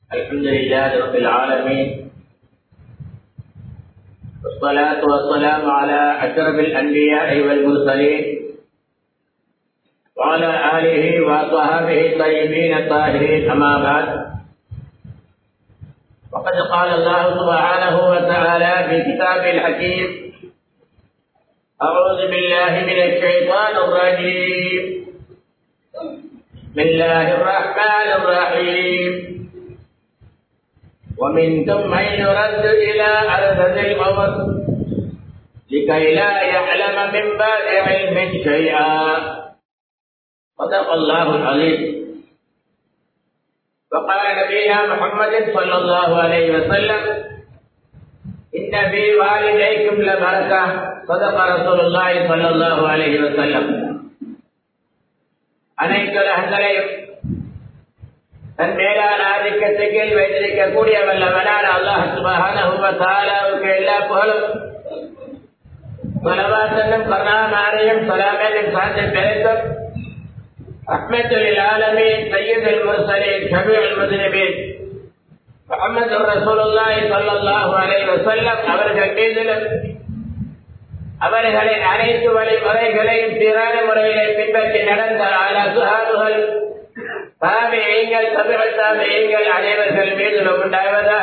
الحمد لله رب العالمين والصلاة والسلام على أشرف الأنبياء والمرسلين وعلى آله وصحبه الطيبين الطاهرين أما بعد وقد قال الله سبحانه وتعالى في كتابه الحكيم أعوذ بالله من الشيطان الرجيم بسم الله الرحمن الرحيم ومنكم من يرد إلى أرض العمر لكي لا يعلم من بعد علم شيئا صدق الله العظيم وقال نبينا محمد صلى الله عليه وسلم إن في والديكم لبركة صدق رسول الله صلى الله عليه وسلم அனைத்து உலகங்களையும் தன் மேலான ஆதிக்கத்தை கீழ் வைத்திருக்கக்கூடிய வல்லவனான அல்லாஹ் சுபஹானஹுவத்தாலாவுக்கு எல்லா புகழும் பலவாசனும் கருணாநாரையும் சலாமேலும் சார்ந்த பெருக்கும் ரஹ்மத்துல் ஆலமீன் சையதுல் முர்சலீன் ஷபீஉல் முஸ்லிமீன் முஹம்மது ரசூலுல்லாஹி ஸல்லல்லாஹு அலைஹி வஸல்லம் அவர்கள் மீதிலும் அவர்களின் அனைத்து வழிமுறைகளையும் சீரான முறையிலே பின்பற்றி நடந்த அசுகாதுகள் தாமியங்கள் தமிழ் தாமியங்கள் அனைவர்கள் மீதிலும் உண்டாவதாக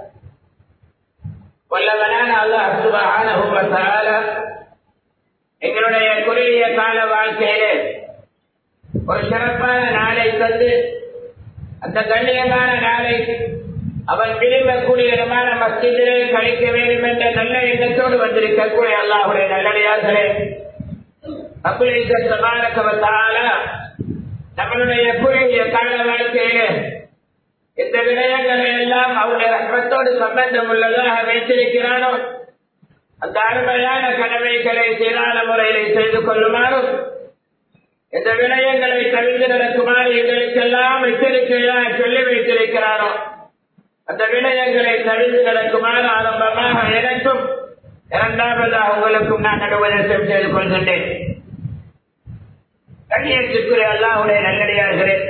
வல்லவனான அல்லாஹ் சுபஹானஹு எங்களுடைய குறுகிய கால வாழ்க்கையிலே ஒரு சிறப்பான நாளை தந்து அந்த கண்ணியமான நாளை அவன் விரும்பக்கூடிய இடமான மஸ்ஜிதிலே கழிக்க வேண்டும் என்ற நல்ல எண்ணத்தோடு வந்திருக்கக்கூடிய அல்லாஹுடைய நல்லடியார்களே அப்படித்தால நம்மளுடைய குறுகிய கால வாழ்க்கையிலே இந்த விடயங்களை எல்லாம் அவருடைய ரத்தத்தோடு சம்பந்தம் உள்ளதாக வைத்திருக்கிறானோ அந்த அருமையான கடமைகளை சீரான முறையிலே செய்து கொள்ளுமாறும் இந்த விடயங்களை தவிர்த்து நடக்குமாறு எங்களுக்கெல்லாம் எச்சரிக்கையாக சொல்லி வைத்திருக்கிறாரோ அந்த விடயங்களை தவிர்த்து நடக்குமாறு ஆரம்பமாக எனக்கும் இரண்டாவதாக உங்களுக்கும் நான் நடுவதற்கும் செய்து கொள்கின்றேன் கண்ணியத்துக்குரிய அல்லாவுடைய நல்லடியார்களே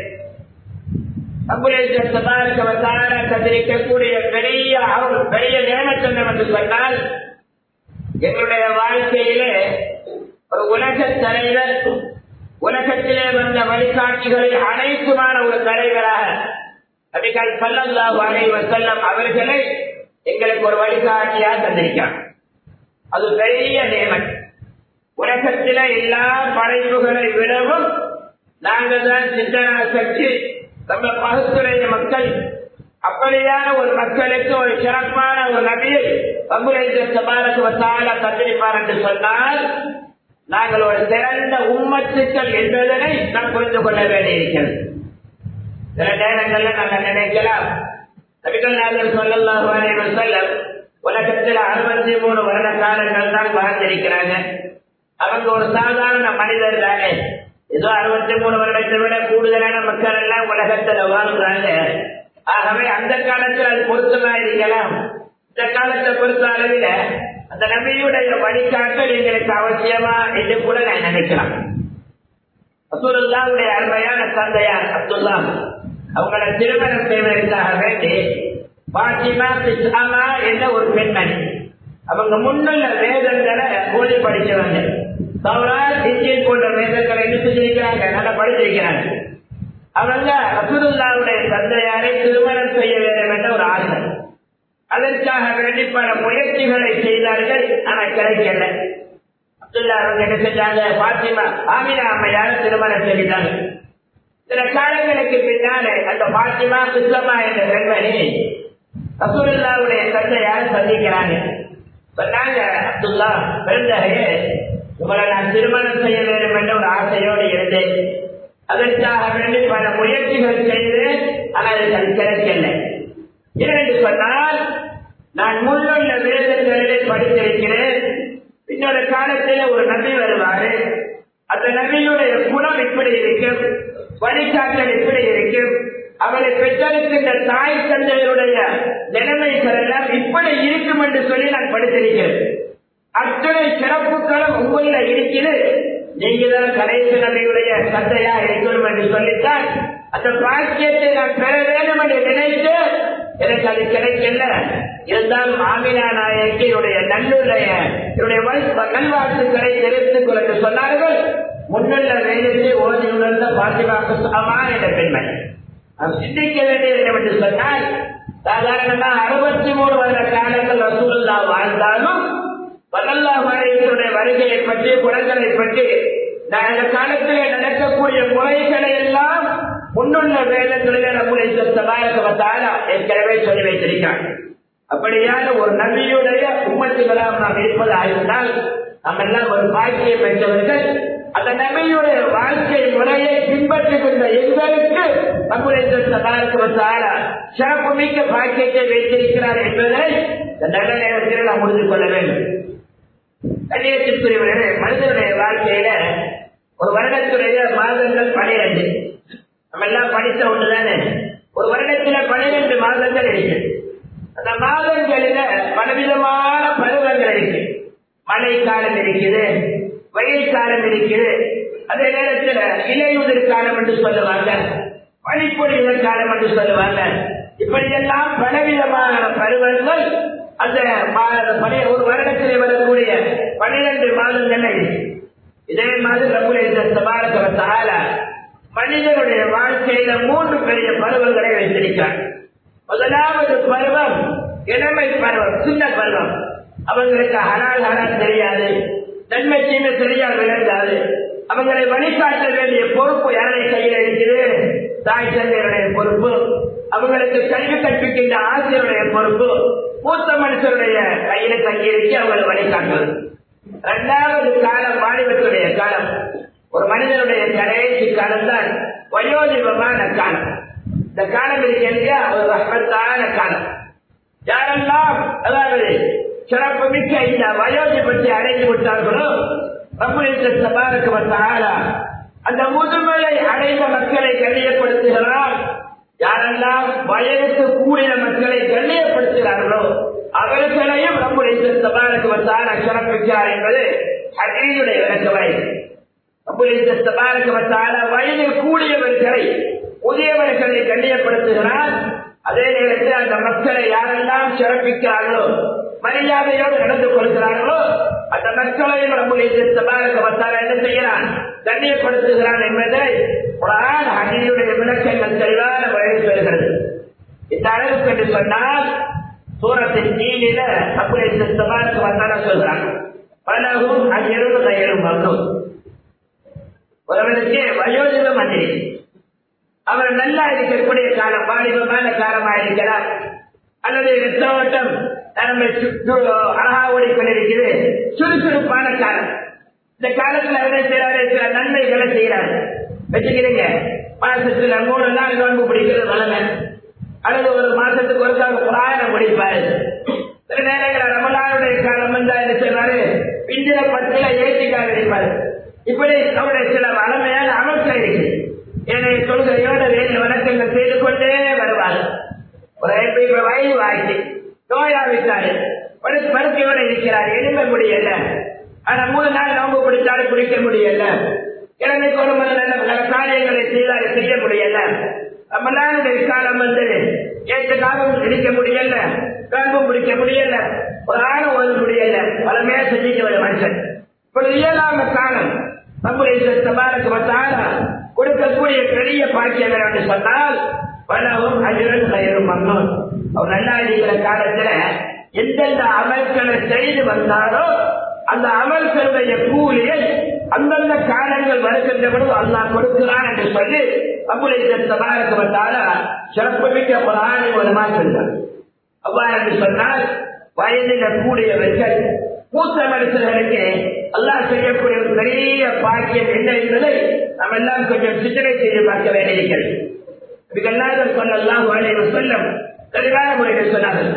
கத்திரிக்கக்கூடிய பெரிய பெரிய நியமச்சந்தம் என்று சொன்னால் எங்களுடைய வாழ்க்கையிலே ஒரு உலக தலைவர் உலகத்திலே வந்த வழிகாட்சிகளில் அனைத்துமான ஒரு தலைவராக நபிகள் சல்லல்லாஹு அலைஹி வஸல்லம் அவர்களை எங்களுக்கு ஒரு வழிகாட்டியா தந்திருக்காங்க அது பெரிய நியமன் உலகத்தில எல்லா படைப்புகளை விடவும் நாங்கள் தான் சிந்தனா சக்தி நம்ம பகுத்துடைய மக்கள் அப்படியான ஒரு மக்களுக்கு ஒரு சிறப்பான ஒரு நபியை பங்குரைந்த சபாரத்துவத்தால தந்திருப்பார் என்று சொன்னால் நாங்கள் ஒரு சிறந்த உம்மத்துக்கள் என்பதனை நாம் புரிந்து கொள்ள வேண்டியிருக்கிறது சில நேரங்கள்ல நாங்கள் நினைக்கலாம் நபிகள் நாங்கள் சொல்லலாம் செல்லம் உலகத்தில் அறுபத்தி மூணு வருட காலங்கள் தான் வாழ்ந்திருக்கிறாங்க அவங்க ஒரு சாதாரண மனிதர் தானே ஏதோ அறுபத்தி மூணு வருடத்தை விட கூடுதலான மக்கள் எல்லாம் உலகத்துல வாழ்றாங்க ஆகவே அந்த காலத்தில் அது பொருத்தமா இருக்கலாம் இந்த காலத்தை பொறுத்த அளவில் அந்த நபியுடைய வழிகாட்டல் எங்களுக்கு அவசியமா என்று கூட நான் நினைக்கலாம் அசுருல்லாவுடைய அருமையான தந்தையார் அப்துல்லா அவங்கள திருமணம் செய்வதற்காக வேண்டி பாத்திமா பிஸ்லாமா என்ற ஒரு பெண்மணி அவங்க முன்னுள்ள வேதங்களை கோழி படிச்சவங்க தவறால் இந்தியன் போன்ற வேதங்களை என்ன செஞ்சிருக்கிறாங்க நல்லா படிச்சிருக்கிறாங்க அவங்க அசுருல்லாவுடைய தந்தையாரை திருமணம் செய்ய வேண்டும் என்ற ஒரு ஆசை அதற்காக வேண்டி பல முயற்சிகளை செய்தார்கள் ஆனால் கிடைக்கல அப்துல்லா அவங்க என்ன செஞ்சாங்க பாத்திமா ஆமினா அம்மையார திருமணம் செய்தாங்க சில காலங்களுக்கு பின்னாலே அந்த பாத்திமா சுத்தமா என்ற பெண்மணி ரசூலுல்லாவுடைய தந்தையார் சந்திக்கிறாங்க சொன்னாங்க அப்துல்லா பிறந்தகையே உங்களை நான் திருமணம் செய்ய வேண்டும் என்ற ஒரு ஆசையோடு இருந்தேன் அதற்காக வேண்டி பல முயற்சிகள் செய்து ஆனால் அது கிடைக்கல ஏனென்று சொன்னால் நான் முன்னுள்ள வேதங்களிலே படித்திருக்கிறேன் இன்னொரு காலத்தில் ஒரு நபி வருவாரு அந்த நபியுடைய குணம் இப்படி இருக்கும் வழிகாட்டல் இப்படி இருக்கும் அவரை பெற்றெடுக்கின்ற தாய் தந்தையருடைய நிலைமைகள் எல்லாம் இப்படி இருக்கும் என்று சொல்லி நான் படித்திருக்கிறேன் அத்தனை சிறப்புகளும் உங்களில் இருக்கிறது நீங்க தான் கடைசி நபியுடைய தந்தையா இருக்கணும் என்று சொல்லித்தான் அந்த பாக்கியத்தை நான் பெற வேண்டும் என்று நினைத்து எனக்கு அது கிடைக்கல இருந்தாலும் ஆமினா நாயகி என்னுடைய நல்லுடைய என்னுடைய வல்- நல்வாழ்த்துக்களை தெரிவித்துக் கொள்ள என்று சொன்னார்கள் முன்னுள்ள வேதத்தை ஓதி உணர்ந்த பாத்திமாக்கு சமா என்ற பெண்மணி நாம் சிந்திக்க வேண்டியது என்னவென்று சொன்னால் சாதாரணமா அறுபத்தி மூணு வருட காலங்கள் ரசூலுல்லா வாழ்ந்தாலும் வல்லல்லாஹுடைய வருகையை பற்றி குணங்களை பற்றி நான் இந்த காலத்திலே நடக்கக்கூடிய முறைகளை எல்லாம் முன்னுள்ள வேதங்களிலே நம்முடைய சபாரகவத்தால ஏற்கனவே சொல்லி வைத்திருக்கிறார் அப்படியான ஒரு நபியுடைய உம்மத்துகளாக நாம் இருப்பதாக இருந்தால் நம்ம எல்லாம் ஒரு பாக்கியம் பெற்றவர்கள் அந்த நபியுடைய வாழ்க்கை முறையை பின்பற்றுகின்ற எங்களுக்கு நம்முடைய சபாரகவத்தால சிறப்பு மிக்க பாக்கியத்தை வைத்திருக்கிறார் என்பதை இந்த நல்ல நேரத்தில் நாம் உறுதி கொள்ள வேண்டும் கண்ணியத்திற்குரியவர்களே மனிதனுடைய வாழ்க்கையில ஒரு வருடத்துடைய மாதங்கள் பனிரெண்டு நம்ம எல்லாம் படித்த ஒண்ணுதானே ஒரு வருடத்துல பனிரெண்டு மாதங்கள் இருக்கு அந்த மாதங்களில பலவிதமான பருவங்கள் இருக்கு மழை காலம் இருக்குது வெயில் காலம் இருக்குது அதே நேரத்தில் இலையுதிர் காலம் என்று சொல்லுவாங்க பனிப்பொழிவுகள் காலம் என்று சொல்லுவாங்க இப்படியெல்லாம் பலவிதமான பருவங்கள் அந்த மா- பனி- ஒரு வருடத்தில் வரக்கூடிய பனிரெண்டு மாதங்கள் இருக்கு இதே மாதிரி நம்முடைய சபாரகவத்தால மனிதனுடைய வாழ்க்கையில மூன்று பெரிய பருவங்களை வைத்திருக்கிறார் முதலாவது பருவம் இளமை பருவம் சின்ன பருவம் அவங்களுக்கு ஹலால் ஹலால் தெரியாது நன்மை தீமை தெரியாது விளங்காது அவங்களை வழிகாட்ட வேண்டிய பொறுப்பு யாருடைய கையில் இருக்குது தாய் தந்தையருடைய பொறுப்பு அவங்களுக்கு கல்வி கற்பிக்கின்ற ஆசிரியருடைய பொறுப்பு மூத்த மனுஷருடைய கையில தங்கியிருக்கு அவங்களை வழிகாட்டுவது இரண்டாவது காலம் வாலிபத்துடைய காலம் ஒரு மனிதனுடைய கடைசி காலம் தான் வயோதிபமான காலம் இந்த காலம் இருக்கு இல்லையா ஒரு ரஹ்மத்தான காலம் யாரெல்லாம் அதாவது சிறப்பு மிக்க இந்த வயோதிபத்தை அடைந்து விட்டார்களோ ரபுலித்த சபாருக்கு வந்தாரா அந்த முதுமையை அடைந்த மக்களை கண்ணியப்படுத்துகிறார் யாரெல்லாம் வயதுக்கு கூடிய மக்களை கண்ணியப்படுத்துகிறார்களோ அவர்களையும் நம்முடைய சபாருக்கு வந்தார சிறப்பிக்கிறார் என்பது ஹதீனுடைய விளக்கவரை நம்முடைய சபாருக்கு வந்தார வயதில் கூடியவர்களை புதியவர்களை கண்ணியப்படுத்துகிறார் அதே நேரத்தில் அந்த மக்களை யாரெல்லாம் சிறப்பிக்கிறார்களோ மரியாதையோடு நடந்து கொள்கிறார்களோ அந்த மக்களையும் நம்முடைய சபாருக்கு வந்தார என்ன செய்கிறான் கண்ணியப்படுத்துகிறான் என்பதை குரான் ஹதீனுடைய விளக்கங்கள் தெளிவான வழி சொல்கிறது இந்த அளவுக்கு என்று சொன்னால் சூரத்தின் கீழில அப்படி சபாருக்கு வந்தார சொல்றாங்க பலகும் அங்கிருந்து கையிலும் வந்தோம் ஒருவனுக்கு வயோதிபம் மந்திரி அவர் நல்லா இருக்கக்கூடிய காலம் வாலிபமான காலமா இருக்கிறார் அல்லது ரத்தோட்டம் நம்மை சுற்று அழகா ஓடிக்கொண்டிருக்கிறது சுறுசுறுப்பான காலம் இந்த காலத்துல என்ன செய்யறாரு சில நன்மைகளை செய்யறாரு வச்சுக்கிறீங்க மாசத்துல மூணு நாள் நோன்பு பிடிக்கிறது வளமை அல்லது ஒரு மாசத்துக்கு ஒரு கால புராணம் படிப்பாரு சில நேரங்களில் ரமலானுடைய காலம் வந்தா என்ன செய்வாரு பிந்திர பத்தில ஏற்றிக்காக இருப்பாரு இப்படி அவருடைய சில வளமையான அமல்கள் இருக்கு என்னை சொல்கையோட வேறு வணக்கங்கள் செய்து கொண்டே வருவார் ஒரு இப்ப இப்ப வயது ஆயிடுச்சு நோயாவிட்டாரு படு படுக்கையோட இருக்கிறார் எழும்ப முடியல ஆனா மூணு நாள் நோம்பு பிடிச்சாரு குடிக்க முடியல கிழமைக்கு ஒரு முறை நல்ல நல்ல காரியங்களை செய்தாரு செய்ய முடியல ரமலானுடைய காலம் வந்து ஏற்ற காலம் பிடிக்க முடியல நோன்பு பிடிக்க முடியல ஒரு ஆளும் ஓத முடியல பலமே செஞ்சுட்டு வர மனுஷன் இப்படி இயலாம காலம் நம்முடைய சபாரக்கு வந்தால கொடுக்கக்கூடிய பெரிய பாக்கியம் என்று சொன்னால் பலவும் அஜுரன் கயிறும் மன்னோன் அவர் நல்லா இருக்கிற காலத்துல எந்தெந்த அமல்களை செய்து வந்தாரோ அந்த அமல்களுடைய கூலியை அந்தந்த காலங்கள் வருகின்ற பொழுது அல்லாஹ் கொடுக்கிறான் என்று சொல்லி நம்முடைய சபாரக்கு வந்தால சிறப்பு மிக்க ஒரு ஆணை ஒரு சொல்றார் அவ்வாறு என்று சொன்னால் வயதில் கூடியவர்கள் மூத்த மனுஷர்களுக்கு அல்லாஹ் செய்யக்கூடிய ஒரு பெரிய பாக்கியம் என்ன என்பதை நாம் எல்லாம் கொஞ்சம் சிந்தனை செய்து பார்க்க வேண்டியிருக்கிறது இதுக்கெல்லாம் சொல்லலாம் ஒரு சொல்லம் தெளிவான முறையில் சொன்னார்கள்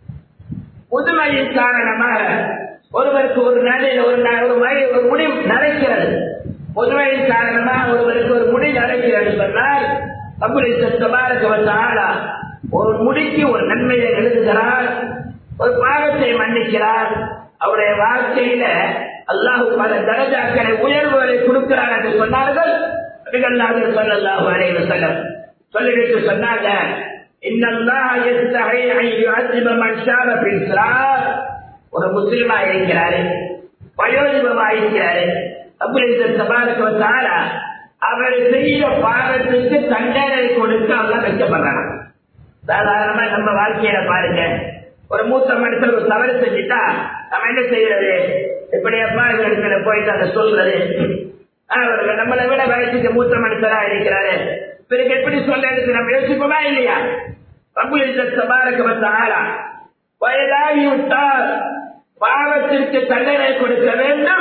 முதுமையின் காரணமாக ஒருவருக்கு ஒரு நாளில் ஒரு நாள் ஒரு வயது ஒரு முடி நரைக்கிறது முதுமையின் காரணமாக ஒருவருக்கு ஒரு முடி நரைக்கிறது சொன்னால் அப்படி சத்தமாக வந்த ஆளா ஒரு முடிக்கு ஒரு நன்மையை எழுதுகிறார் ஒரு பாவத்தை மன்னிக்கிறார் அவருடைய வாழ்க்கையில அல்லாஹு பல தரஜாக்களை உயர்வுகளை கொடுக்கிறார் என்று சொன்னார்கள் சொல்லல்லாஹு அலைஹி வஸல்லம் சொல்லிவிட்டு சொன்னாங்க ஒரு முஸ்லிமா இருக்கிறாரு வயோதிபமா இருக்கிறாரு அப்படி இந்த சபாலுக்கு அவர் செய்த பாவத்துக்கு தண்டனை கொடுத்து அவங்க வைக்கப்படுறாங்க சாதாரணமா நம்ம வாழ்க்கையில பாருங்க ஒரு மூத்த மனுஷன் ஒரு தவறு செஞ்சுட்டா நம்ம என்ன செய்யறது இப்படி அப்பா இவர்களுக்கு போயிட்டு அதை சொல்றது அவர்கள் நம்மளை விட வயசுக்கு மூத்த மனுஷரா இருக்கிறாரு பிறகு எப்படி சொல்றது நம்ம யோசிப்போமா இல்லையா பம்பு சபாருக்கு வந்த ஆளா வயதாகி விட்டால் பாவத்திற்கு தண்டனை கொடுக்க வேண்டும்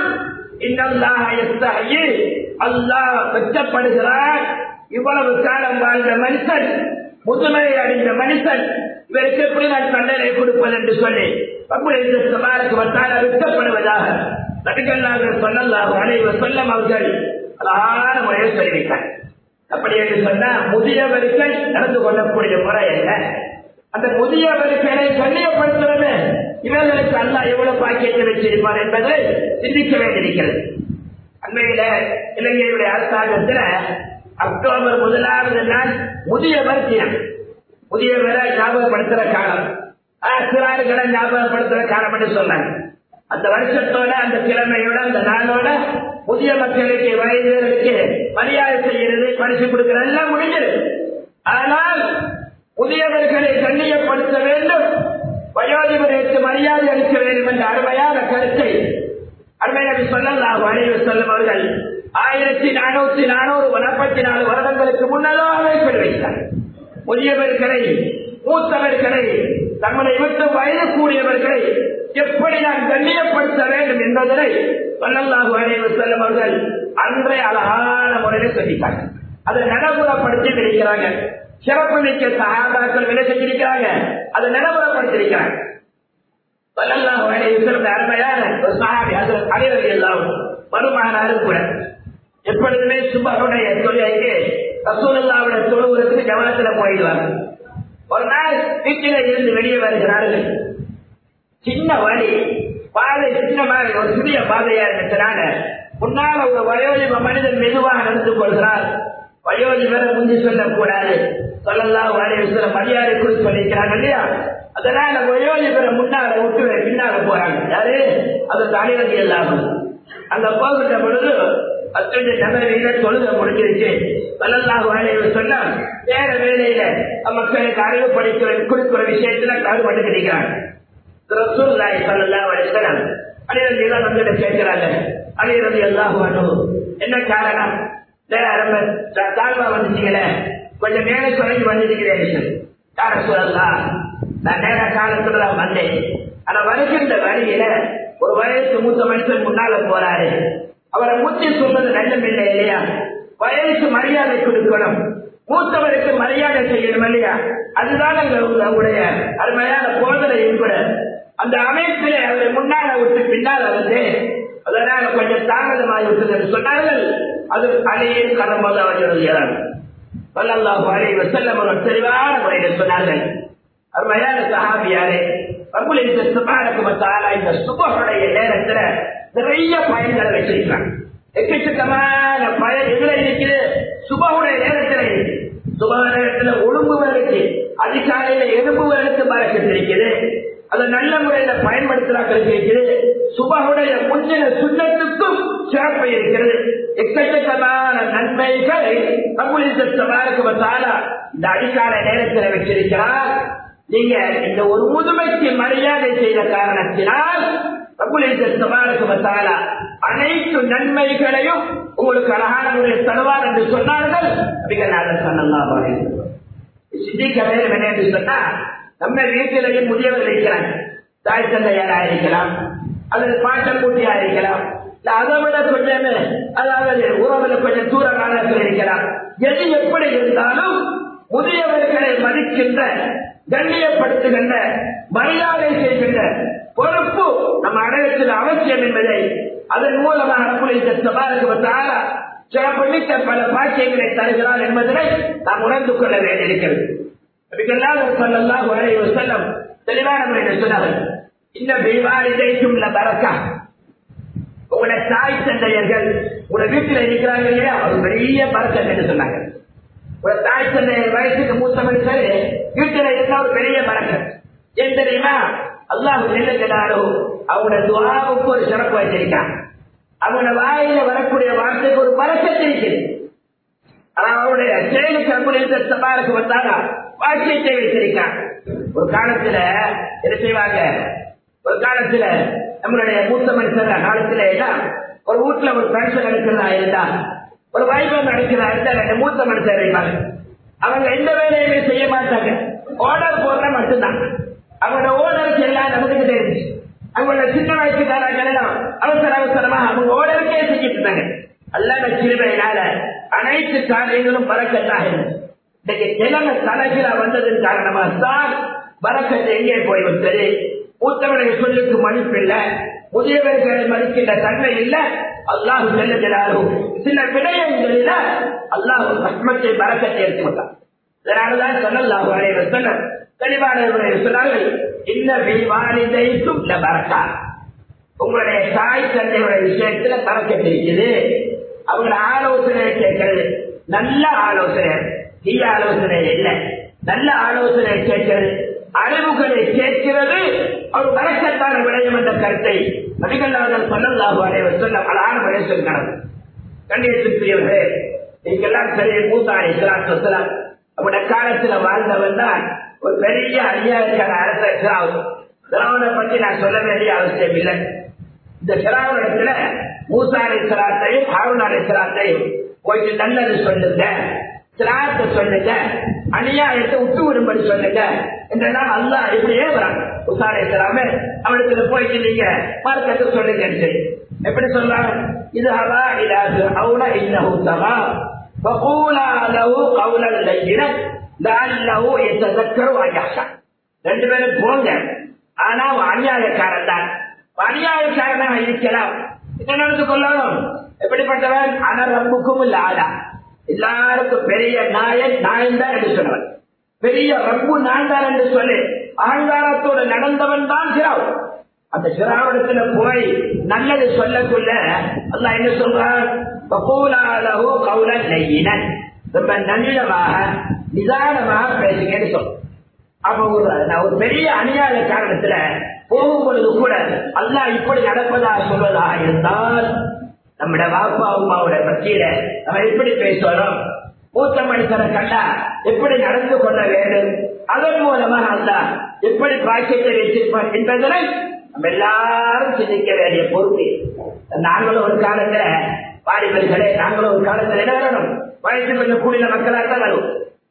அல்லாஹ் வெச்சப்படுகிறார் இவ்வளவு காலம் வாழ்ந்த மனுஷன் முதுமையை அடைந்த மனுஷன் இவருக்கு எப்படி நான் தண்டனை கொடுப்பது என்று சொல்லி சபாருக்கு வந்தால் வெட்டப்படுவதாக நபிகள்லாக சொல்லலாம் அனைவர் சொல்லம் அவர்கள் அழகான முறையில் தெரிவித்தார் அப்படி என்று சொன்னா முதியவர்கள் நடந்து கொள்ளக்கூடிய முறை என்ன அந்த முதியவர்களை கண்ணியப்படுத்துவது இவர்களுக்கு அல்லா எவ்வளவு பாக்கியத்தை வச்சிருப்பார் என்பதை சிந்திக்க வேண்டியிருக்கிறது அண்மையில இலங்கையுடைய அரசாங்கத்தில் அக்டோபர் முதலாவது நாள் முதியவர் தினம் முதியவரை ஞாபகப்படுத்துற காலம் சிறார்களை ஞாபகப்படுத்துற காலம் என்று சொன்னாங்க அந்த வருஷத்தோட அந்த கிழமையோட அந்த நாளோட புதிய மக்களுக்கு வயதினருக்கு மரியாதை செய்யறது பரிசு கொடுக்கிறது எல்லாம் முடிஞ்சது ஆனால் புதியவர்களை கண்ணியப்படுத்த வேண்டும் வயோதிபருக்கு மரியாதை அளிக்க வேண்டும் என்ற அருமையான கருத்தை அருமையாக சொல்லலாம் அனைவர் சொல்லும் அவர்கள் ஆயிரத்தி நானூத்தி நானூறு நாற்பத்தி நாலு வருடங்களுக்கு முன்னதாகவே வைத்தார் முதியவர்களை மூத்தவர்களை தங்களை விட்டு வயது கூடியவர்களை எப்படி நான் கண்ணியப்படுத்த வேண்டும் என்பதனை சொல்லல்லாஹு அனைவர் செல்லும் அவர்கள் அன்றைய அழகான முறையில் சொல்லிட்டாங்க அதை நடைமுறைப்படுத்தி இருக்கிறாங்க சிறப்பு மிக்க சகாபாக்கள் விலை செஞ்சிருக்கிறாங்க அதை நடைமுறைப்படுத்திருக்கிறாங்க சொல்லல்லாஹு அனைவர் செல்லும் அருமையான ஒரு சகாபி அது அனைவர்கள் எல்லாம் மருமானாரும் கூட எப்பொழுதுமே சுபகுடைய தொழிலுக்கு ரசூலுல்லாவுடைய தொழுவதற்கு கவனத்துல போயிடுவாங்க ஒரு நாள் வீட்டில இருந்து வெளியே வருகிறார்கள் சின்ன வழி பாதை சின்ன மாதிரி ஒரு சிறிய பாதையா இருந்துச்சுனால முன்னால் ஒரு வயோதிப மனிதன் மெதுவாக நடந்து கொள்கிறார் வயோதிபரை முந்தி சொல்லக்கூடாது சொல்லலாம் வரைய சில மரியாதை குறித்து சொல்லியிருக்கிறாங்க இல்லையா அதனால வயோதிபரை முன்னால விட்டு பின்னால போறாங்க யாரு அது தலைவதி இல்லாமல் அங்க போகின்ற பொழுது அத்தனை நபரையில தொழுக முடிஞ்சிருச்சு வல்லல்லாஹு அலைஹி சொன்னா வேற வேலையில மக்களுக்கு அறிவு படிக்கிற கொடுக்கிற விஷயத்துல கருப்பட்டு கிடைக்கிறாங்க ரசூல்லாய் சல்லல்லாஹு அலைஹி வஸல்லம் அலிரதி எல்லாம் வந்து கேட்கிறாங்க அலிரதி அல்லாஹு அனு என்ன காரணம் ரொம்ப தாழ்வா வந்துட்டீங்களே கொஞ்சம் மேலே குறைஞ்சு வந்துருக்கிறேன் யார சொல்லலாம் நான் நேர காலத்துல தான் வந்தேன் ஆனா வருகின்ற வழியில ஒரு வயசு மூத்த மனுஷன் முன்னால போறாரு அவரை முத்தி சொல்றது நல்லம் இல்லை இல்லையா வயசு மரியாதை கொடுக்கணும் மூத்தவருக்கு மரியாதை செய்யணும் இல்லையா அதுதான் உங்களுடைய அருமையான போதனையும் கூட அந்த அமைப்பிலே அவரை முன்னால விட்டு பின்னால வந்து அதனால கொஞ்சம் தாமதமாகி விட்டது என்று சொன்னார்கள் அது அலையின் கடம்போது அவர்கள் வல்லல்லாஹு அலைஹி வஸல்லம் அவர்கள் தெளிவான முறையில் சொன்னார்கள் அருமையான சஹாபியாரே ரபுல் சுபானுக்கு மத்தால இந்த சுபகுடைய நேரத்துல நிறைய பயன்களை வச்சிருக்கிறாங்க எக்கச்சக்கமான பயன் எதுல இருக்குது சுபகுடைய நேரத்துல இருக்கு சுப நேரத்துல ஒழுங்குவதற்கு அதிகாலையில எலும்புவதற்கு பறக்கத்து இருக்குது அதை நல்ல முறையில பயன்படுத்துறாக்களுக்கு இருக்குது சுபகுடைய முன்னின சுண்ணத்துக்கும் சிறப்பு இருக்கிறது எக்கச்சக்கமான நன்மைகளை தமிழிசத்துக்கு வந்தாலா இந்த அடிக்கால நேரத்தில் வச்சிருக்கிறார் நீங்க இந்த ஒரு முதுமைக்கு மரியாதை செய்த காரணத்தினால் அனைத்து நன்மைகளையும் உங்களுக்கு அழகான முறையில் தருவார் என்று சொன்னார்கள் அபிகநாதன் சொன்னலாம் சிந்திக்க வேண்டும் என்ன என்று சொன்னா நம்ம வீட்டிலேயும் முதியவர்கள் இருக்கிறாங்க தாய் தந்தையாரா இருக்கலாம் அல்லது பாட்டம் கூட்டியா இருக்கலாம் அதை விட கொஞ்சமே அதாவது உறவுல கொஞ்சம் தூரமானவர்கள் இருக்கலாம் எது எப்படி இருந்தாலும் முதியவர்களை மதிக்கின்ற கண்ணியப்படுத்துகின்ற மரியாதை செய்கின்ற பொறுப்பு நம்ம அடையத்தில் அவசியம் என்பதை அதன் மூலமாக அனுப்புகின்ற சபாலுக்கு வந்தால சிறப்புமிக்க பல பாக்கியங்களை தருகிறார் என்பதனை நாம் உணர்ந்து கொள்ள வேண்டியிருக்கிறது அதுக்கெல்லாம் சொல்லலாம் ஒரு செல்லம் தெளிவான முறையில் சொன்னார்கள் இந்த பீவாரிதைக்கும் பறக்கா உங்களுடைய தாய் தந்தையர்கள் உங்களோட வீட்டில் இருக்கிறாங்க இல்லையா ஒரு பெரிய பறக்கம் என்று சொன்னாங்க ஒரு தாய் தந்தை வயசுக்கு மூத்த மனுஷர் வீட்டுல இருந்தா ஒரு பெரிய மரங்கள் ஏன் தெரியுமா அல்லாஹ் நெல்லுகிறாரோ அவங்களோட துவாவுக்கு ஒரு சிறப்பு வச்சிருக்கான் அவங்களோட வாயில வரக்கூடிய வார்த்தைக்கு ஒரு பறக்கத்து இருக்குது ஆனா அவருடைய செயலுக்கு அங்குள்ள சபாருக்கு வந்தாங்க வாக்கியத்தை வைத்திருக்கான் ஒரு காலத்துல என்ன செய்வாங்க ஒரு காலத்துல நம்மளுடைய மூத்த மனுஷர் காலத்துல எல்லாம் ஒரு வீட்டுல ஒரு பென்ஷன் எடுக்கிறதா இருந்தா ஒரு வைபவம் நடக்கிறதா இருந்தா ரெண்டு மூத்த மனுஷர் இருப்பாங்க அவங்க எந்த வேலையுமே செய்ய மாட்டாங்க ஆர்டர் போடுற மட்டும்தான் அவங்களோட ஓனருக்கு எல்லாம் நமக்கு தெரிஞ்சு அவங்களோட சின்ன வயசுக்காரங்க எல்லாம் அவசர அவசரமா அவங்க ஓனருக்கே செஞ்சுட்டு இருந்தாங்க அல்லாத சிறுமையினால அனைத்து காரியங்களும் பறக்கத்தாக இன்னைக்கு நிலைமை தலைகீழா வந்ததன் காரணமாக தான் பறக்கத்தை எங்கே போய்விட்டது மூத்தவரை சொல்லுக்கு மதிப்பில்லை முதியவர்களை மதிக்கின்ற தன்மை இல்லை அல்லாஹ் செல்லுகிறாரோ சில விடயங்களில் அல்லாஹ் கஷ்மத்தை பறக்கத்தை எடுத்துவிட்டார் இதனாலதான் சொல்லல்லாஹு அலைஹி வஸல்லம் தெளிவானவர்களை சொன்னார்கள் இன்ன விவானிதைக்கும் பறக்கா உங்களுடைய தாய் தந்தையுடைய விஷயத்துல பறக்கத்து இருக்குது அவங்கள ஆலோசனை கேட்கறது நல்ல ஆலோசனை தீய ஆலோசனை இல்லை நல்ல ஆலோசனை கேட்கிறது அறிவுகளை கேட்கிறது ஒரு வரக்கத்தான விடயம் என்ற கருத்தை நபிகள்நாதன் சொல்லல்லாஹு அலைவர் சொல்ல அழகான முறை சொல்கிறார் கண்ணியத்திற்குரியவர்களே நீங்கெல்லாம் பெரிய மூத்தாரை சொல்லலாம் அவருடைய காலத்துல வாழ்ந்தவன் தான் ஒரு பெரிய அநியாயக்கான அரசர் சிராவன் சிராவனை பற்றி நான் சொல்ல வேண்டிய அவசியம் இல்லை இந்த சிராவனத்துல மூசா அலை சிராத்தையும் ஹாரூன் அலை சிராத்தையும் போயிட்டு நல்லது சொல்லுங்க சிராத்தை சொல்லுங்க அநியாயத்தை விட்டு விடும்படி சொல்லுங்க என்றெல்லாம் அல்லா இப்படியே வராங்க மூசா அலை சிராம அவனுக்கு போயிட்டு நீங்க மார்க்கத்தை சொல்லுங்க எப்படி சொல்றாங்க இது ஹவா இலாது அவுன இன்னஹு தவா فقولا له قولا لينا لعله يتذكر ويخشى ரெண்டு பேரும் போங்க ஆனா அவன் அநியாயக்காரன் தான் அநியாயக்காரனாக இருக்கலாம் என்ன நடந்து கொள்ளணும் எப்படிப்பட்டவன் ஆனா ரப்புக்கும் இல்ல ஆளா எல்லாருக்கும் பெரிய நாயன் நாயன் தான் என்று சொன்னவன் பெரிய ரப்பு நான் தான் என்று சொல்லி அகங்காரத்தோடு நடந்தவன் தான் சிராவ் அந்த சிராவணத்துல போய் நல்லது சொல்லக்குள்ள அல்லா என்ன சொல்றான் ரொம்ப நல்லமாக நிதானமாக பேசுங்கன்னு சொல்லும் அப்ப ஒரு நான் ஒரு பெரிய அநியாய காரணத்துல போகும் பொழுது கூட அல்லா இப்படி நடப்பதா சொல்வதாக இருந்தால் நம்முடைய வாப்பா அம்மாவோட பற்றியில நம்ம எப்படி பேசணும் மூத்த மனிதரை கண்டா எப்படி நடந்து கொள்ள வேண்டும் அதன் மூலமாக அல்லா எப்படி பாக்கியத்தை வைத்திருப்பார் என்பதனை நம்ம எல்லாரும் சிந்திக்க வேண்டிய பொறுப்பு நாங்களும் ஒரு காலத்துல வாலிபர்களே நாங்களும் ஒரு காலத்துல என்ன வரணும் வயசு கொஞ்சம் கூடிய மக்களாக தான் வரும்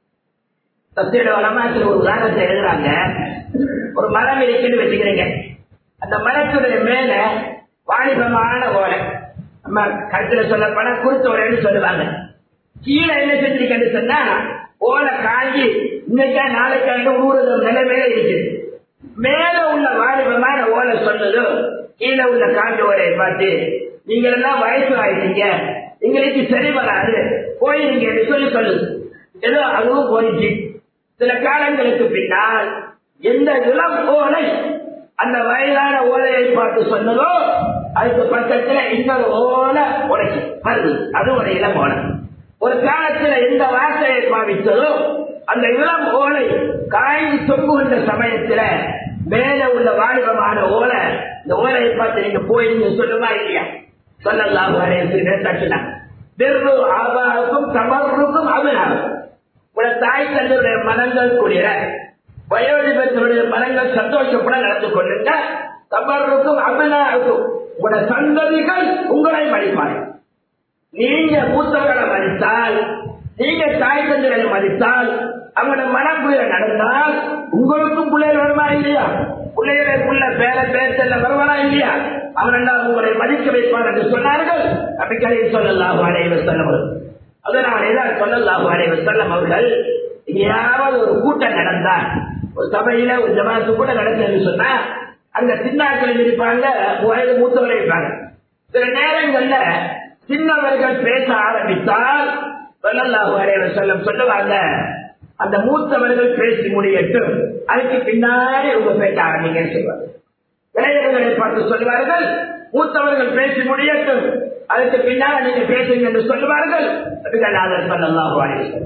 சத்தியோட வளமாக்கில் ஒரு உதாரணத்தை எழுதுறாங்க ஒரு மரம் இருக்குன்னு வச்சுக்கிறீங்க அந்த மரத்துடைய மேல வாலிபமான ஓலை நம்ம கருத்துல சொல்லப்போனா குருத்த ஓலைன்னு சொல்லுவாங்க கீழே என்ன செஞ்சிருக்கேன்னு சொன்னா ஓலை காஞ்சி இன்னைக்கா நாளைக்காண்டு ஊறுதல் நிலைமையில இருக்கு மேல உள்ள வாலிபமான ஓலை சொன்னதும் கீழே உள்ள காஞ்ச ஓலையை பார்த்து நீங்க எல்லாம் வயசு ஆயிட்டீங்க எங்களுக்கு சரி வராது போயிருங்க சொல்லி சொல்லு ஏதோ அதுவும் போயிடுச்சு சில காலங்களுக்கு பின்னால் எந்த இளம் ஓலை அந்த வயதான ஓலையை பார்த்து சொன்னதோ அதுக்கு பக்கத்துல இன்னொரு ஓலை உடைச்சு வருது அது ஒரு இளம் ஓலை ஒரு காலத்துல எந்த வார்த்தையை பாவித்ததோ அந்த இளம் ஓலை காய்ந்து தொங்குகின்ற சமயத்துல மேல உள்ள வாலிபமான ஓலை இந்த ஓலையை பார்த்து நீங்க போயிருங்க சொல்லுமா இல்லையா சொல்லலாம் தட்டுனாங்க வெறு ஆபாவுக்கும் தமருக்கும் அபிநாவுக்கும் உடைய தாய் தந்தையுடைய மனங்கள் கூடிய வயோதிபத்தினுடைய மனங்கள் சந்தோஷப்பட நடந்து கொள்ளுங்க தமருக்கும் அபிநாவுக்கும் உடைய சந்ததிகள் உங்களை மதிப்பார்கள் நீங்க மூத்தவர்களை மதித்தால் நீங்க தாய் தந்தைகளை மதித்தால் அவங்களோட மனக்குள்ள நடந்தால் உங்களுக்கும் பிள்ளைகள் வருமா இல்லையா பிள்ளைகளுக்குள்ள பேர பேசல வருவானா இல்லையா அவனெல்லாம் உங்களை மதிக்க வைப்பான் என்று சொன்னார்கள் அபிக்கலை சொல்லலாம் அனைவர் செல்லம் அதனாலேதான் சொல்லலாம் அனைவர் செல்லம் அவர்கள் எங்கேயாவது ஒரு கூட்டம் நடந்தால் ஒரு சபையில ஒரு ஜமாத்து கூட நடந்ததுன்னு சொன்னா அங்க சின்னாக்கள் இருப்பாங்க வயது மூத்தவர்கள் இருப்பாங்க சில நேரங்கள்ல சின்னவர்கள் பேச ஆரம்பித்தால் சொல்லல்லாஹு அலைவர் செல்லம் சொல்லுவாங்க அந்த மூத்தவர்கள் பேசி முடியட்டும் அதுக்கு பின்னாடி உங்க பேச ஆரம்பிங்கன்னு சொல்லுவாங்க இளைஞர்களை பார்த்து சொல்லுவார்கள் மூத்தவர்கள் பேசி முடியட்டும் அதுக்கு பின்னால் நீங்க பேசுங்க என்று சொல்லுவார்கள் அதுக்கு சொல்லல்லாஹு அலைவர்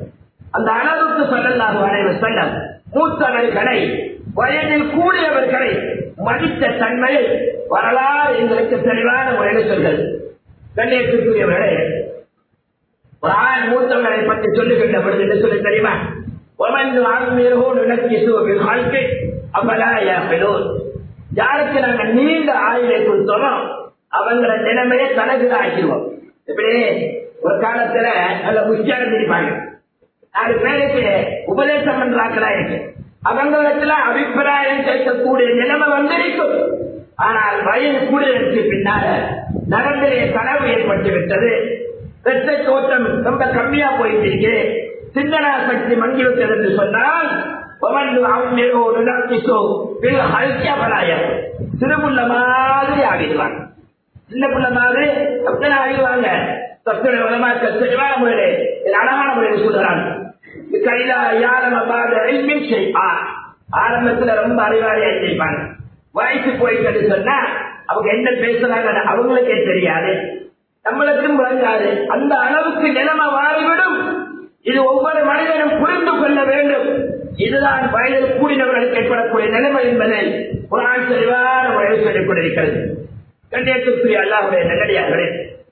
அந்த அளவுக்கு சொல்லலாம் அனைவர் செல்லம் மூத்தவர்களை வயதில் கூடியவர்களை மதித்த தன்மையை வரலாறு எங்களுக்கு தெளிவான முறையில் சொல்கிறது கண்ணியத்துக்குரியவர்களே ஒரு ஆண் மூத்தவர்களை பற்றி சொல்லுகின்ற பொழுது என்ன சொல்லி தெரியுமா ஒமன் ஆன்மீகோ நிலக்கி சுவபில் வாழ்க்கை அவலா யாப்பிலோன் யாருக்கு நாங்க நீண்ட ஆயுளை கொடுத்தோமோ அவங்கள நிலைமையை தலைகீழ ஆக்கிடுவோம் இப்படி ஒரு காலத்துல நல்ல உச்சாரம் இருப்பாங்க நாலு பேருக்கு உபதேசம் பண்றாங்களா இருக்கு அவங்களிடத்துல அபிப்பிராயம் கேட்கக்கூடிய நிலைமை வந்திருக்கும் ஆனால் வயது கூடுதலுக்கு பின்னால நரம்பிலே கனவு ஏற்பட்டு விட்டது ரத்த தோட்டம் ரொம்ப கம்மியா போயிட்டு இருக்கு சிந்தனா சக்தி மங்கி விட்டது என்று சொன்னால் சிறுபுள்ள மாதிரி ஆகிடுவாங்க சின்ன புள்ள மாதிரி அப்படின்னா ஆகிடுவாங்க தத்துடைய உலமாக்க தெளிவான முறையிலே அழகான முறையில் சொல்றாங்க கையில யாரம் ஆரம்பத்துல ரொம்ப அறிவாளியா செய்வாங்க வயசு போயிட்டு சொன்னா அவங்க என்ன பேசுறாங்க அவங்களுக்கே தெரியாது நம்மளுக்கும் விளங்காது அந்த அளவுக்கு நிலைமை மாறிவிடும் இது ஒவ்வொரு மனிதனும் புரிந்து கொள்ள வேண்டும் இதுதான் வயதில் கூடினவர்களுக்கு ஏற்படக்கூடிய நிலைமை என்பதை குரான் தெளிவான முறையில் சொல்லிக் கொண்டிருக்கிறது கண்டியத்துக்குரிய அல்லாவுடைய நல்லடியார்களே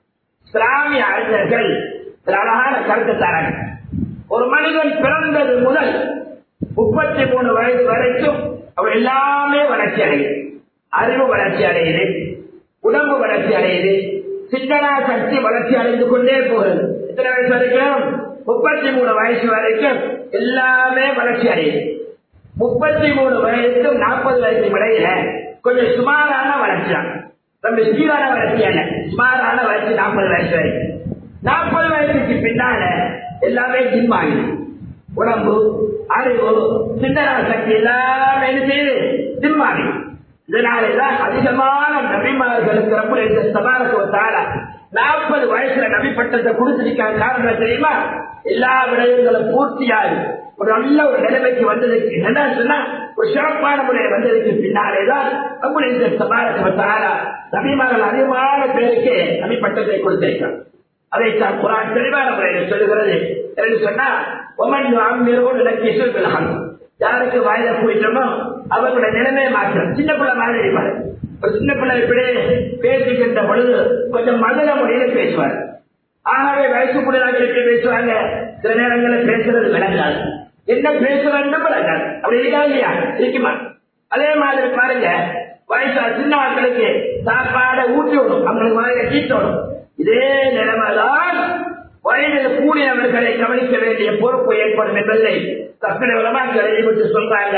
இஸ்லாமிய அறிஞர்கள் சில அழகான கருத்து தராங்க ஒரு மனிதன் பிறந்தது முதல் முப்பத்தி மூணு வயசு வரைக்கும் அவர் எல்லாமே வளர்ச்சி அடையுது அறிவு வளர்ச்சி அடையுது உடம்பு வளர்ச்சி அடையுது சிந்தனா சக்தி வளர்ச்சி அடைந்து கொண்டே போகிறது எத்தனை வயசு வரைக்கும் முப்பத்தி மூணு வயசு வரைக்கும் எல்லாமே வளர்ச்சி அடையுது முப்பத்தி மூணு வயசுக்கும் நாற்பது வயசு இடையில கொஞ்சம் சுமாரான வளர்ச்சி தான் ரொம்ப சீரான வளர்ச்சி அல்ல சுமாரான வளர்ச்சி நாற்பது வயசு வரைக்கும் நாற்பது வயசுக்கு பின்னால எல்லாமே ஜிம் ஆகுது உடம்பு அறிவு சிந்தனா சக்தி எல்லாமே என்ன செய்யுது ஜிம் ஆகுது இதனாலதான் அதிகமான நபிமார்களுக்கு ரொம்ப சமாளத்துவத்தால நாற்பது வயசுல நபி பட்டத்தை கொடுத்திருக்காங்க காரணம் தெரியுமா எல்லா விடயங்களும் பூர்த்தியாகி ஒரு நல்ல ஒரு நிலைமைக்கு வந்ததுக்கு என்ன சொன்னா ஒரு சிறப்பான முறையில் வந்ததுக்கு பின்னாலேதான் நம்முடைய சமாளத்துவத்தால நபிமார்கள் அதிகமான பேருக்கு நபி பட்டத்தை கொடுத்திருக்காங்க அதைத்தான் குரான் தெளிவான முறையில் சொல்லுகிறது என்று சொன்னா ஒமன் ஆம்பியரோடு இலக்கிய சொல்கிறாங்க யாருக்கு வயதை போயிட்டோமோ அவர்களுடைய நிலைமையை மாற்றம் சின்ன பிள்ளை மாதிரி இருப்பாரு ஒரு சின்ன பிள்ளை இப்படி பேசுகின்ற பொழுது கொஞ்சம் மதுர முறையில பேசுவார் ஆகவே வயசு பிள்ளைகள் எப்படி பேசுவாங்க சில நேரங்களில் பேசுறது விளங்காது என்ன பேசுறன்னு விளங்காது அப்படி இருக்கா இல்லையா இருக்குமா அதே மாதிரி பாருங்க வயசா சின்ன மக்களுக்கு சாப்பாடை ஊட்டி விடும் அவங்களுக்கு வாயில கீட்டோடும் இதே நிலைமைதான் வயதில் கூடியவர்களை கவனிக்க வேண்டிய பொறுப்பு ஏற்படும் என்பதை தப்பின உலமாக்கள் எழுதிவிட்டு சொல்றாங்க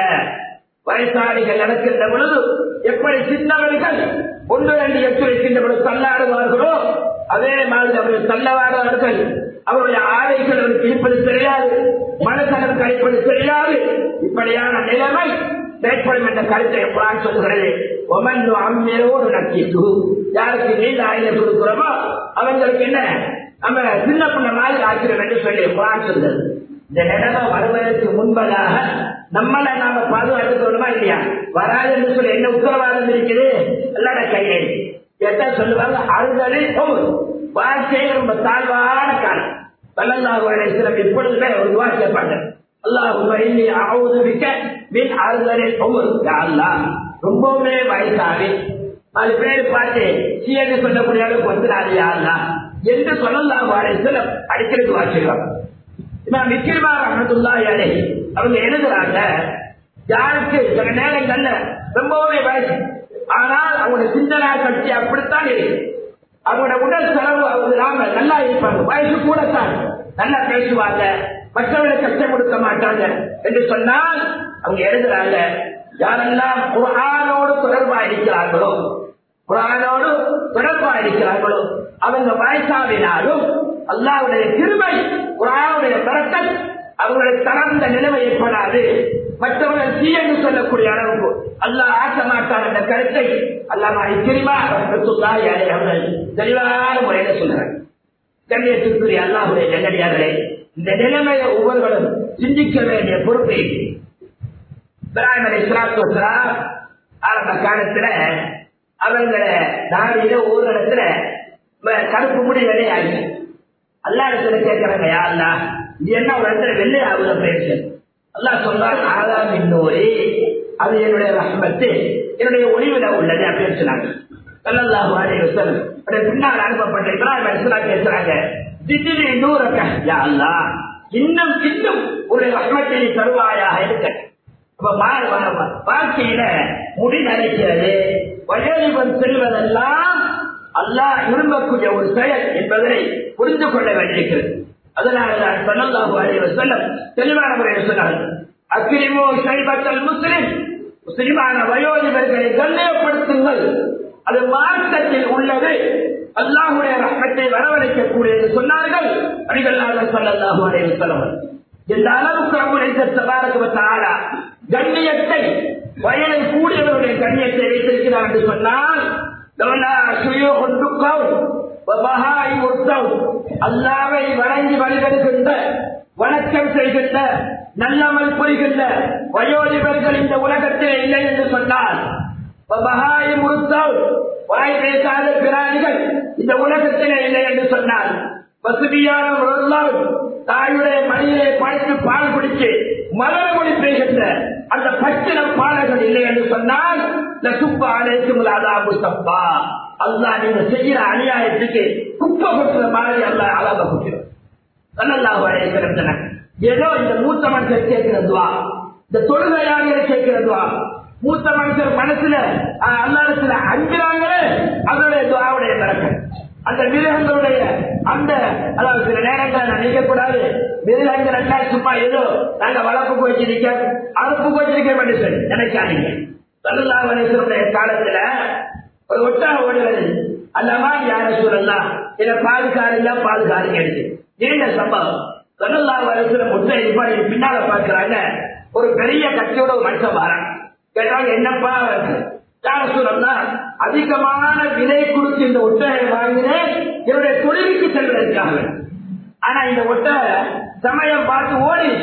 வயசாளிகள் நடக்கின்ற பொழுது எப்படி சின்னவர்கள் ஒன்று ரெண்டு எத்துரைக்கின்ற பொழுது தள்ளாடுவார்களோ அதே மாதிரி அவர்கள் தள்ளவாடுவார்கள் அவருடைய ஆடைகள் அவருக்கு இருப்பது தெரியாது மனசனம் கழிப்பது தெரியாது இப்படியான நிலைமை ஏற்படும் என்ற கருத்தை குரான் சொல்கிறது ஒமன் அம்மையோடு நக்கிட்டு யாருக்கு நீண்ட ஆயுதம் கொடுக்கிறோமோ அவங்களுக்கு என்ன நம்ம சின்ன பிள்ளை மாதிரி ஆக்கிறோம் என்று சொல்லி குரான் சொல்றது இந்த நிலைமை வருவதற்கு முன்பதாக நம்மளை நாம பாதுகாத்துக்கணுமா இல்லையா வராது என்று சொல்லி என்ன உத்தரவாதம் இருக்குது எல்லாட கையிலே கேட்டா சொல்லுவாங்க அறுதலில் வாழ்க்கையில் ரொம்ப தாழ்வான காலம் பல்லல்லாஹு சிலம் எப்பொழுதுமே ஒரு துவா கேட்பாங்க அல்லாஹு ஆவுதுவிக்க மின் அறுதலில் அல்லாஹ் ரொம்பவுமே வயசாகி நாலு பேர் பார்த்து சீன்னு சொல்லக்கூடிய அளவுக்கு வந்துடாது யாருலாம் என்று சொல்லலாம் சிலம் அடிக்கிறது வாசிக்கலாம் இமாம் நிச்சயமா ரஹமத்துல்லா அலை அவங்க எழுதுறாங்க யாருக்கு சில நேரங்கள்ல ரொம்பவே வயசு ஆனால் அவங்களோட சிந்தனா சக்தி அப்படித்தான் இருக்கு அவங்களோட உடல் செலவு அவங்க நாம நல்லா இருப்பாங்க வயசு கூடத்தான் நல்லா பேசுவாங்க மற்றவர்களை கஷ்டம் கொடுக்க மாட்டாங்க என்று சொன்னால் அவங்க எழுதுறாங்க யாரெல்லாம் குரானோடு தொடர்பா இருக்கிறார்களோ குரானோடு தொடர்பா இருக்கிறார்களோ அவங்க வயசாவினாலும் அல்லாவுடைய திருமை குரானுடைய பரத்தல் அவங்களுடைய தளர்ந்த நிலைமை ஏற்படாது மற்றவர்கள் தீ என்று சொல்லக்கூடிய அளவுக்கு அல்லாஹ் ஆக்க மாட்டான் என்ற கருத்தை அல்லாஹ் தெரியுமா அவர்கள் தெளிவான முறையில சொல்றாங்க கண்ணியத்திற்குரிய அல்லாஹுடைய நெல்லடியார்களே இந்த நிலைமையை ஒவ்வொருவரும் சிந்திக்க வேண்டிய பொறுப்பை இப்ராஹிம் அலி இஸ்லாத்து ஆரம்ப காலத்துல அவங்கள நாடியில ஒரு இடத்துல கருப்பு முடி வேலையாகி அல்லாஹ் கேட்கிறாங்க யா அல்லா இது என்ன ஒரு இடத்துல வெள்ளை ஆகுத பயிற்சி அல்லாஹ் சொல்றான் ஆதாம் இன்னொரு அது என்னுடைய ரஹ்மத்து என்னுடைய ஒளிவில உள்ளது அப்படின்னு சொன்னாங்க சல்லல்லாஹு அலைஹி வஸல்லம் அப்படியே பின்னால் அனுப்பப்பட்ட இப்ராஹிம் அலைஹிஸ்ஸலாம் பேசுறாங்க திடீர் நூறக்க யா அல்லாஹ் இன்னும் இன்னும் ஒரு ரஹ்மத்தை நீ தருவாயாக இருக்க அப்ப வா- வா- வா- வாழ்க்கையில முடி நரைக்கிறது வயோதிபம் செல்வதெல்லாம் அல்லாஹ் விரும்பக்கூடிய ஒரு செயல் என்பதை புரிந்து கொள்ள வேண்டியிருக்கிறது அதனாலதான் சல்லல்லாஹு அலைஹி வஸல்லம் தெளிவான முறையில் சொன்னார்கள் அக்ரிமோ ஷைபத்தல் முஸ்லிம் முஸ்லிமான வயோதிபர்களை கண்ணியப்படுத்துங்கள் அது மார்க்கத்தில் உள்ளது அல்லாஹுடைய ரஹ்மத்தை வரவழைக்கக்கூடியது சொன்னார்கள் அடிகளாக சல்லல்லாஹு அலைஹி வஸல்லம் இந்த அளவுக்கு அவருடைய தபாரக கண்ணியத்தை வயதை கூடியவருடைய கண்ணியத்தை வைத்திருக்கிறார் என்று சொன்னால் லவ்லா சுயூஹுன் துக்கவ் வபஹாய் உர்தவ் அல்லாவை வணங்கி வழிபடுகின்ற வணக்கம் செய்கின்ற நல்லமல் புரிகின்ற வயோதிபர்கள் இந்த உலகத்தில் இல்லை என்று சொன்னால் வபஹாய் உர்தவ் வாய் பேசாத பிராணிகள் இந்த உலகத்திலே இல்லை என்று சொன்னார் வசதியான ஒரு தாயுடைய மடியிலே படுத்து பால் குடித்து மலரமொழி பெய்கின்ற அந்த பச்சினம் பாடல்கள் இல்லை என்று சொன்னால் லசுப்பா அழைக்கும் அதாபு சப்பா அல்லா நீங்க செய்கிற அநியாயத்துக்கு குப்பை கொட்டுற மாதிரி அல்ல அழக கொட்டுறோம் சல்லல்லாஹு அலைஹி வஸல்லம் ஏதோ இந்த மூத்த மனுஷர் கேட்கிற துவா இந்த தொழுகையாளர்கள் கேட்கிற துவா மூத்த மனுஷர் மனசுல அஹ், அல்லாஹ்விடத்துல அஞ்சுறாங்களே அதனுடைய துவாவுடைய பறக்க அந்த மிருகங்களுடைய அந்த அதாவது சில நேரங்கள் நான் நினைக்க கூடாது மிருகங்கள் எல்லாம் சும்மா ஏதோ நாங்க வளர்ப்பு வச்சிருக்க அறுப்பு வச்சிருக்க மனுஷன் நினைக்காதீங்க சல்லல்லாஹு அலைஹி வஸல்லம் காலத்துல ஒரு ஒட்டாக ஓடுவது அல்லமா யார சொல்லலாம் இதை பாதுகாருங்க பாதுகாருங்க எடுத்து நீண்ட சம்பவம் சொல்லலாம் வயசுல முட்டை நிப்பாடி பின்னால பாக்குறாங்க ஒரு பெரிய கட்சியோட ஒரு மனுஷன் வரான் கேட்டாங்க என்னப்பா யார சொல்லலாம் அதிகமான விலை கொடுத்து இந்த ஒட்டகை வாங்கினேன் என்னுடைய தொழிலுக்கு செல்வதற்காக ஆனா இந்த ஒட்டகை சமயம் பார்த்து ஓடி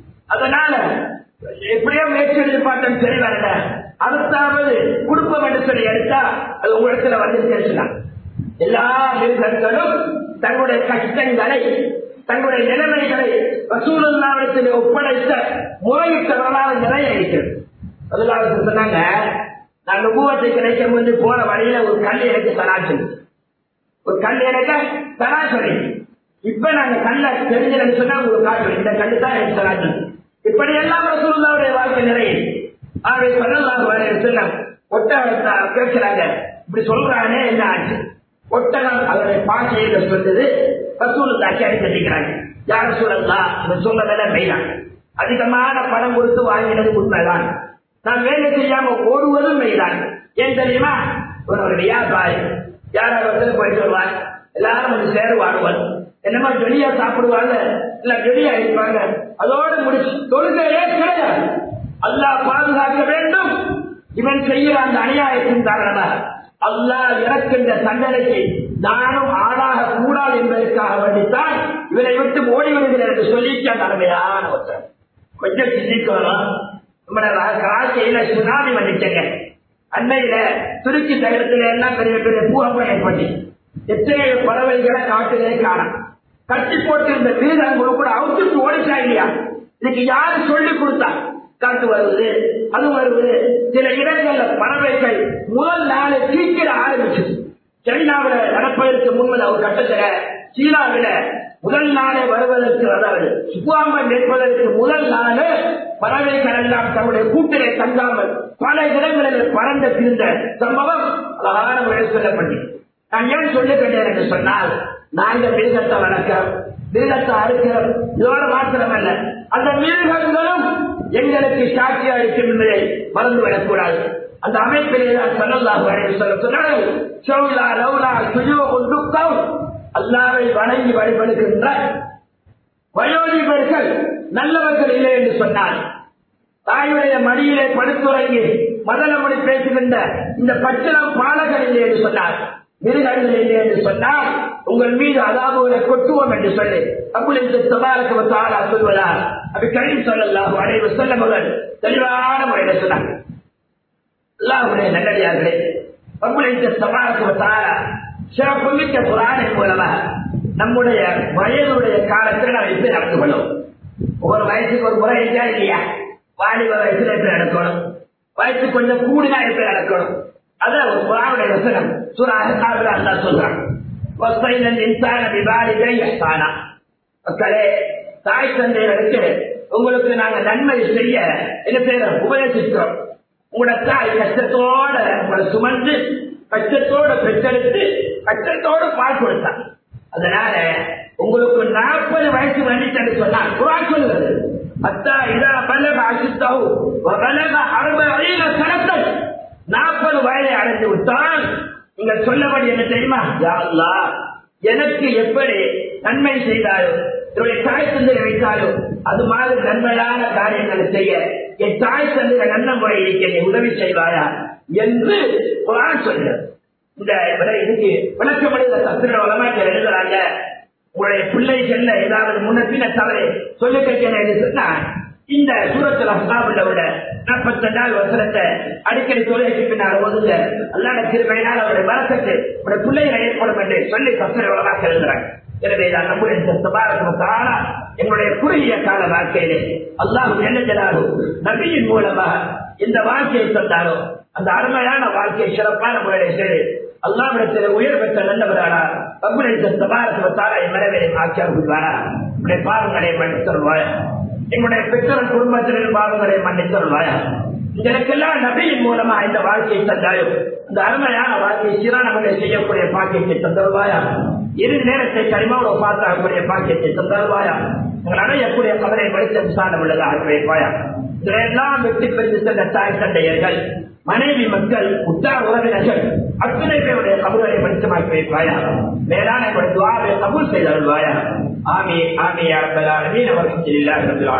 அதனால எப்படியோ முயற்சி எடுத்து பார்த்தேன் சரி வரல அடுத்தாவது குடும்பம் என்று சொல்லி எடுத்தா அது உங்களிடத்துல வந்து பேசலாம் எல்லா மிருகங்களும் தங்களுடைய கஷ்டங்களை தங்களுடைய நிலைமைகளை வசூலாவிடத்தில் ஒப்படைத்த முறையிட்ட வரலாறு நிறைய இருக்கிறது அதனால சொன்னாங்க நான் நுபுவத்தை கிடைக்கும் போது போன வழியில ஒரு கல் எனக்கு சராசரி ஒரு கல் எனக்கு சராசரி இப்ப நாங்க கல்ல தெரிஞ்சதுன்னு சொன்னா உங்களுக்கு காட்டுறோம் இந்த கல்லு தான் எனக்கு சராசரி இப்படி எல்லாம் ரசூலுல்லாவுடைய வாழ்க்கை நிறைய ஆகவே சொல்லலாம் சொன்னாங்க ஒட்டகத்தை கேட்கிறாங்க இப்படி சொல்றானே என்ன ஆச்சு ஒட்டகம் அவருடைய பாஷையில சொல்றது ரசூலுல்லாக்கு அடிக்கிறாங்க யார சொல்லலாம் இவன் சொல்லதெல்லாம் மெய்தான் அதிகமான பணம் கொடுத்து வாங்கினது உண்மைதான் நான் வேலை செய்யாம ஓடுவதும் மெய்தான் ஏன் தெரியுமா ஒரு ஒரு வியாபாரி யாராவது போயிட்டு வருவார் எல்லாரும் வந்து சேருவாடுவார் என்னமா வெளியா சாப்பிடுவாங்க இல்ல வெளியா இருப்பாங்க அதோட முடிச்சு தொழுகையே கிடையாது அல்லாஹ் பாதுகாக்க வேண்டும் இவன் செய்கிற அந்த அநியாயத்தின் காரணமாக அல்லாஹ் இறக்கின்ற தண்டனைக்கு நானும் ஆளாக கூடாது என்பதற்காக வேண்டித்தான் இவரை விட்டு ஓடி விடுகிறேன் என்று சொல்லிட்டு அந்த அருமையான ஒருத்தர் கொஞ்சம் சிந்திக்கணும் நம்மளோட காட்சியில சுனாமி வந்துட்டேங்க அன்னையில துருக்கி தகரத்துல எல்லாம் பெரிய பெரிய பூகம்பம் ஏற்பட்டு எத்தனை பறவைகளை காட்டிலே காணும் கட்டி போட்டு இந்த வீரர்கள் கூட அவுத்துட்டு ஓடிச்சா இல்லையா இதுக்கு யாரு சொல்லி கொடுத்தா காட்டு வருவது அது வருவது சில இடங்கள்ல பறவைகள் முதல் நாளை தீக்கிற ஆரம்பிச்சு சைனாவில நடப்பதற்கு முன்பது ஒரு கட்டத்துல சீனாவில முதல் நாளே வருவதற்கு அதாவது சுப்பாம்பம் நிற்பதற்கு முதல் நாளே பறவைகள் எல்லாம் தன்னுடைய கூட்டிலே தங்காமல் பல இடங்களில் பறந்த திருந்த சம்பவம் அழகான முறையில் சொல்லப்பட்டு நான் ஏன் சொல்லுகின்றேன் என்று சொன்னால் நாங்கள் மிருகத்தை வளர்க்கிறோம் மிருகத்தை அறுக்கிறோம் இதோட மாத்திரமல்ல அந்த மிருகங்களும் எங்களுக்கு சாட்சியா இருக்கும் என்பதை மறந்துவிடக் கூடாது அந்த அமைப்பிலே தான் சொல்லலாம் சொல்ல சொன்னார்கள் சௌலா லௌலா சுயோ துக்கம் அல்லாவை வணங்கி வழிபடுகின்ற வயோதிபர்கள் நல்லவர்கள் இல்லை என்று சொன்னார் தாயுடைய மடியிலே படுத்துறங்கி மதனமொழி பேசுகின்ற இந்த பச்சிலம் பாலகர் இல்லை என்று சொன்னார் மிருகங்கள் இல்லை என்று சொன்னால் உங்கள் மீது அதாவது கொட்டுவோம் என்று சொல்லி அப்படி தபாரக்கு தாரா சொல்வதால் அப்படி கழிவு சொல்லலாம் அனைவர் சொல்ல முதல் தெளிவான முறையில சொன்னாங்க அல்லாஹுடைய நல்லடியார்களே அப்படி தபாரக்கு தாரா சிறப்புமிக்க புராணின் மூலமாக நம்முடைய வயதுடைய காலத்தில் நாம் எப்படி நடந்து கொள்ளும் ஒவ்வொரு வயசுக்கு ஒரு முறை இருக்கா இல்லையா வாலிப வயசுல எப்படி நடக்கணும் வயசு கொஞ்சம் கூடினா எப்படி நடக்கணும் அதான் ஒரு குரானுடைய வசனம் சூறாக காவிர அல்லா சொல்றான் வசைலன் இன்சான விவாதிகை எஸ்தானா மக்களே தாய் தந்தையர்களுக்கு உங்களுக்கு நாங்க நன்மை செய்ய என்ன செய்யறோம் உபதேசிக்கிறோம் உங்களோட தாய் கஷ்டத்தோட உங்களை சுமந்து கஷ்டத்தோட பெற்றெடுத்து கஷ்டத்தோட பால் கொடுத்தான் அதனால உங்களுக்கு நாற்பது வயசு வந்துட்டு சொன்னா குரான் சொல்லுறது அத்தா இதா பலக அசுத்தவு பலக அறுபது சனத்தை நாற்பது வயதை அடைந்து விட்டால் நீங்கள் சொல்லபடி என்ன தெரியுமா யா அல்லாஹ், எனக்கு எப்படி நன்மை செய்தாலும் என்னுடைய தாய் தந்தையை வைத்தாலும் அது மாதிரி நன்மையான காரியங்களை செய்ய என் தாய் தந்தைய நல்ல முறை இருக்க உதவி செய்வாயா என்று குரான் சொல்கிறது இந்த விட- இதுக்கு விளக்கமடைந்த சத்திர வளமாக்க எழுதுறாங்க உங்களுடைய பிள்ளைகள்ல ஏதாவது முன்ன பின்ன தவறு சொல்லி கேட்கிறேன் சொன்னா இந்த சூரத்துல அசாபுள்ள விட நாற்பத்தெண்டாவது வசனத்தை அடிக்கடி தொழிலுக்கு பின்னால் ஒதுங்க அல்லாட திருமையினால் அவருடைய வரக்கத்து உடைய பிள்ளைகளை ஏற்படும் என்று சொல்லி சத்திர வளமாக்க எழுதுறாங்க எனவே நான் நம்முடைய சபாரத்மத்தான எங்களுடைய குறுகிய கால வாழ்க்கையிலே அல்லாஹ் என்ன செய்தாலும் நபியின் மூலமாக இந்த வாழ்க்கையை தந்தாரோ அந்த அருமையான வாழ்க்கையை சிறப்பான முறையை செய்து அல்லாவிடத்தில் உயர் பெற்ற நல்லவரானா பகுடைய சபாரத்மத்தான மரவே ஆக்கியார் கொள்வாரா உடைய பாவங்களை மன்னித்தருள்வாய் எங்களுடைய பெற்றோர் குடும்பத்தினர் பாவங்களை மன்னித்தருள்வாயா இதற்கெல்லாம் நபியின் மூலமா இந்த வாழ்க்கையை தந்தாயோ இந்த அருமையான வாழ்க்கையை சிறானவர்களை செய்யக்கூடிய பாக்கியத்தை தந்தருவாயா இரு நேரத்தை கரிமாவோட பார்த்தாகக்கூடிய பாக்கியத்தை தந்தருவாயா எங்கள் அடையக்கூடிய கவலை படித்த விசாரணை உள்ளதாக வைப்பாயா இதெல்லாம் வெற்றி பெற்று சென்ற தாய் தந்தையர்கள் மனைவி மக்கள் உத்தார் உறவினர்கள் அத்தனை பேருடைய கபுகளை படித்தமாக்கி வைப்பாயா மேலான துவாவை கபூல் செய்தருள்வாயா ஆமி ஆமி அரபலான மீனவர்கள்